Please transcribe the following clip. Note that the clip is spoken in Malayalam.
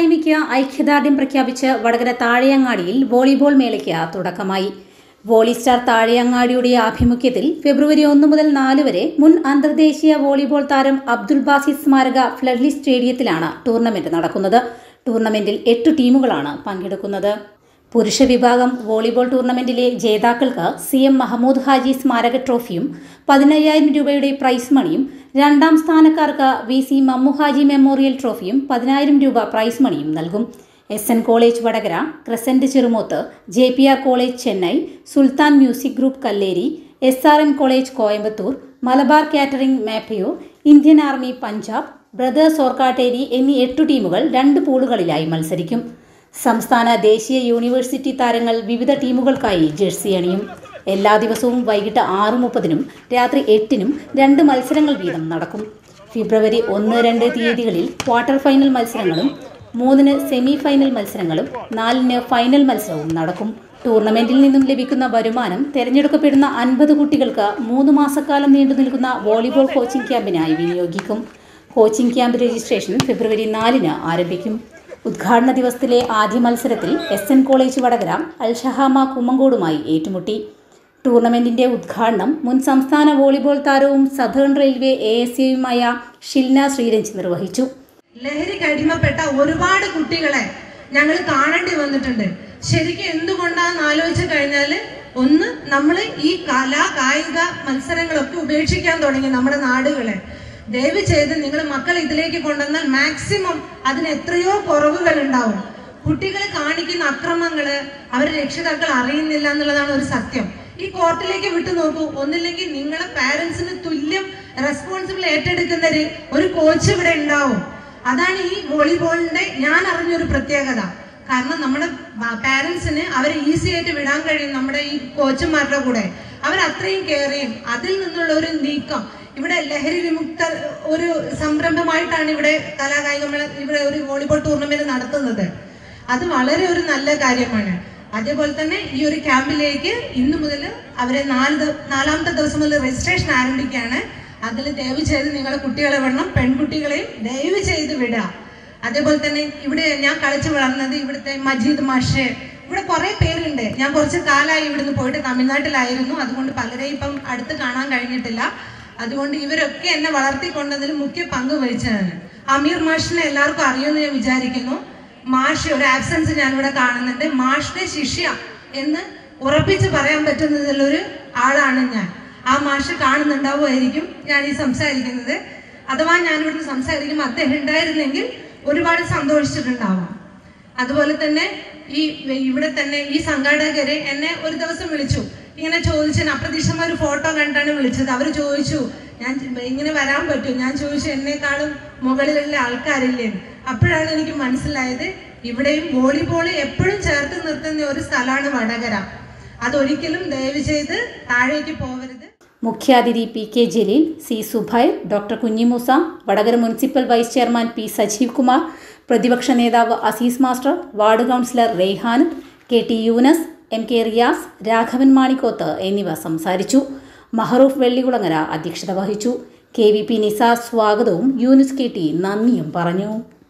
തൊഴിലില്ലായ്മയ്ക്ക് ഐക്യദാർഢ്യം പ്രഖ്യാപിച്ച് വടകര താഴെയങ്ങാടിയിൽ വോളിബോൾ മേളയ്ക്ക് തുടക്കമായി വോളി സ്റ്റാർ താഴെയങ്ങാടിയുടെ ആഭിമുഖ്യത്തിൽ ഫെബ്രുവരി ഒന്ന് മുതൽ നാല് വരെ മുൻ അന്തർദേശീയ വോളിബോൾ താരം അബ്ദുൽ ബാസിസ് സ്മാരക ഫ്ലഡ്ലി സ്റ്റേഡിയത്തിലാണ് ടൂർണമെന്റ് നടക്കുന്നത് ടൂർണമെന്റിൽ എട്ട് ടീമുകളാണ് പങ്കെടുക്കുന്നത് പുരുഷ വിഭാഗം വോളിബോൾ ടൂർണമെന്റിലെ ജേതാക്കൾക്ക് സി എം മഹമ്മൂദ് ഹാജി സ്മാരക ട്രോഫിയും പതിനയ്യായിരം രൂപയുടെ പ്രൈസ് മണിയും രണ്ടാം സ്ഥാനക്കാർക്ക് V C Mammu Haji memorial ട്രോഫിയും പതിനായിരം രൂപ പ്രൈസ് മണിയും നൽകും S N college Vadakara crescent Cherumoothu J P R college Chennai Sultan music group Kalleri S R M college Coimbatore Malabar catering Meppayur Indian army Punjab brothers Orkkatteri എന്നീ എട്ടു ടീമുകൾ രണ്ട് പൂളുകളിലായി മത്സരിക്കും സംസ്ഥാന ദേശീയ യൂണിവേഴ്സിറ്റി താരങ്ങൾ വിവിധ ടീമുകൾക്കായി ജേഴ്സി അണിയും എല്ലാ ദിവസവും വൈകിട്ട് ആറ് മുപ്പതിനും രാത്രി എട്ടിനും രണ്ട് മത്സരങ്ങൾ വീതം നടക്കും ഫെബ്രുവരി ഒന്ന് രണ്ട് തീയതികളിൽ ക്വാർട്ടർ ഫൈനൽ മത്സരങ്ങളും മൂന്നിന് സെമി ഫൈനൽ മത്സരങ്ങളും നാലിന് ഫൈനൽ മത്സരവും നടക്കും ടൂർണമെന്റിൽ നിന്നും ലഭിക്കുന്ന വരുമാനം തിരഞ്ഞെടുക്കപ്പെടുന്ന അൻപത് കുട്ടികൾക്ക് മൂന്ന് മാസക്കാലം നീണ്ടു നിൽക്കുന്ന വോളിബോൾ കോച്ചിംഗ് ക്യാമ്പിനായി വിനിയോഗിക്കും കോച്ചിംഗ് ക്യാമ്പ് രജിസ്ട്രേഷൻ ഫെബ്രുവരി നാലിന് ആരംഭിക്കും ഉദ്ഘാടന ദിവസത്തിലെ ആദ്യ മത്സരത്തിൽ എസ് എൻ കോളേജ് വടകര അൽഷഹാമ കുമ്മങ്കോടുമായി ഏറ്റുമുട്ടി ടൂർണമെന്റിന്റെ ഉദ്ഘാടനം മുൻ സംസ്ഥാന വോളിബോൾ താരവും സദേൺ റെയിൽവേ എ എസ് സിയുമായ ഷിൽന ശ്രീരഞ്ജ് നിർവഹിച്ചു ലഹരിക്ക് അടിമപ്പെട്ട ഒരുപാട് കുട്ടികളെ ഞങ്ങൾ കാണേണ്ടി വന്നിട്ടുണ്ട് ശരിക്കും എന്തുകൊണ്ടാന്ന് ആലോചിച്ച് കഴിഞ്ഞാല് ഒന്ന് നമ്മൾ ഈ കലാ കായിക മത്സരങ്ങളൊക്കെ ഉപേക്ഷിക്കാൻ തുടങ്ങി നമ്മുടെ നാടുകളെ ദയവ് ചെയ്ത് നിങ്ങൾ മക്കളെ ഇതിലേക്ക് കൊണ്ടുവന്നാൽ മാക്സിമം അതിന് എത്രയോ കുറവുകൾ ഉണ്ടാവും കുട്ടികൾ കാണിക്കുന്ന അക്രമങ്ങള് അവരെ രക്ഷിതാക്കൾ അറിയുന്നില്ല എന്നുള്ളതാണ് ഒരു സത്യം ഈ കോർട്ടിലേക്ക് വിട്ടു നോക്കൂ ഒന്നില്ലെങ്കിൽ നിങ്ങളെ പാരന്റ്സിന് തുല്യം റെസ്പോൺസിബിൾ ഏറ്റെടുക്കുന്ന ഒരു- ഒരു കോച്ച് ഇവിടെ ഉണ്ടാവും അതാണ് ഈ വോളിബോളിന്റെ ഞാൻ അറിഞ്ഞൊരു പ്രത്യേകത കാരണം നമ്മുടെ പാരന്റ്സിന് അവരെ ഈസി ആയിട്ട് വിടാൻ കഴിയും നമ്മുടെ ഈ കോച്ചുമാരുടെ കൂടെ അവർ അത്രയും കെയർ ചെയ്യും അതിൽ നിന്നുള്ള ഒരു നീക്കം ഇവിടെ ലഹരി വിമുക്ത ഒരു സംരംഭമായിട്ടാണ് ഇവിടെ കലാകായിക മേള ഇവിടെ ഒരു വോളിബോൾ ടൂർണമെന്റ് നടത്തുന്നത് അത് വളരെ ഒരു നല്ല കാര്യമാണ് അതേപോലെ തന്നെ ഈ ഒരു ക്യാമ്പിലേക്ക് ഇന്നു മുതൽ അവരെ നാല് ദ- നാലാമത്തെ ദിവസം മുതൽ രജിസ്ട്രേഷൻ ആരംഭിക്കുകയാണ് അതിൽ ദയവ് ചെയ്ത് നിങ്ങളെ കുട്ടികളെ വിടണം പെൺകുട്ടികളെയും ദയവ് ചെയ്ത് വിടുക അതേപോലെ തന്നെ ഇവിടെ ഞാൻ കളിച്ചു വളർന്നത് ഇവിടുത്തെ മജീദ് മാഷ് ഇവിടെ കുറെ പേരുണ്ട് ഞാൻ കുറച്ച് കാലമായി ഇവിടുന്ന് പോയിട്ട് തമിഴ്നാട്ടിലായിരുന്നു അതുകൊണ്ട് പലരെയും ഇപ്പം അടുത്ത് കാണാൻ കഴിഞ്ഞിട്ടില്ല അതുകൊണ്ട് ഇവരൊക്കെ എന്നെ വളർത്തിക്കൊണ്ടതിൽ മുഖ്യ പങ്ക് വഹിച്ചതാണ് അമീർ മാഷിനെ എല്ലാവർക്കും അറിയുമെന്ന് ഞാൻ വിചാരിക്കുന്നു മാഷ് ഒരു ആബ്സെൻസ് ഞാനിവിടെ കാണുന്നുണ്ട് മാഷിന്റെ ശിഷ്യ എന്ന് ഉറപ്പിച്ച് പറയാൻ പറ്റുന്നതിലൊരു ആളാണ് ഞാൻ ആ മാഷ് കാണുന്നുണ്ടാവുമായിരിക്കും ഞാൻ ഈ സംസാരിക്കുന്നത് അഥവാ ഞാൻ ഇവിടുന്ന് സംസാരിക്കുമ്പോൾ അദ്ദേഹം ഉണ്ടായിരുന്നെങ്കിൽ ഒരുപാട് സന്തോഷിച്ചിട്ടുണ്ടാവാം അതുപോലെ തന്നെ ഈ ഇവിടെ തന്നെ ഈ സംഘാടകര് എന്നെ ഒരു ദിവസം വിളിച്ചു ഇങ്ങനെ ചോദിച്ചു അപ്രതീക്ഷിതമായ ഒരു ഫോട്ടോ കണ്ടാണ് വിളിച്ചത് അവർ ചോദിച്ചു ഞാൻ ഇങ്ങനെ വരാൻ പറ്റും ഞാൻ ചോദിച്ചു എന്നെക്കാളും മുകളിലുള്ള ആൾക്കാരില്ലേ അപ്പോഴാണ് എനിക്ക് മനസ്സിലായത് ഇവിടെയും വോളിബോൾ എപ്പോഴും ചേർത്ത് നിർത്തുന്ന ഒരു സ്ഥലമാണ് വടകര അതൊരിക്കലും ദയവ് ചെയ്ത് താഴേക്ക് പോകരുത് മുഖ്യാതിഥി P K Jaleel C Subair doctor Kunhimoosa Vadakara municipal vice chairman P Sajeev Kumar പ്രതിപക്ഷ നേതാവ് Azeez master ward councillor Raihan K T Yunus M K Riyas Raghavan Manikkoth എന്നിവർ സംസാരിച്ചു മഹറൂഫ് വെള്ളികുളങ്ങര അധ്യക്ഷത വഹിച്ചു കെ വി പി നിസാർ സ്വാഗതവും യൂനിസ് കെ ടി നന്ദിയും പറഞ്ഞു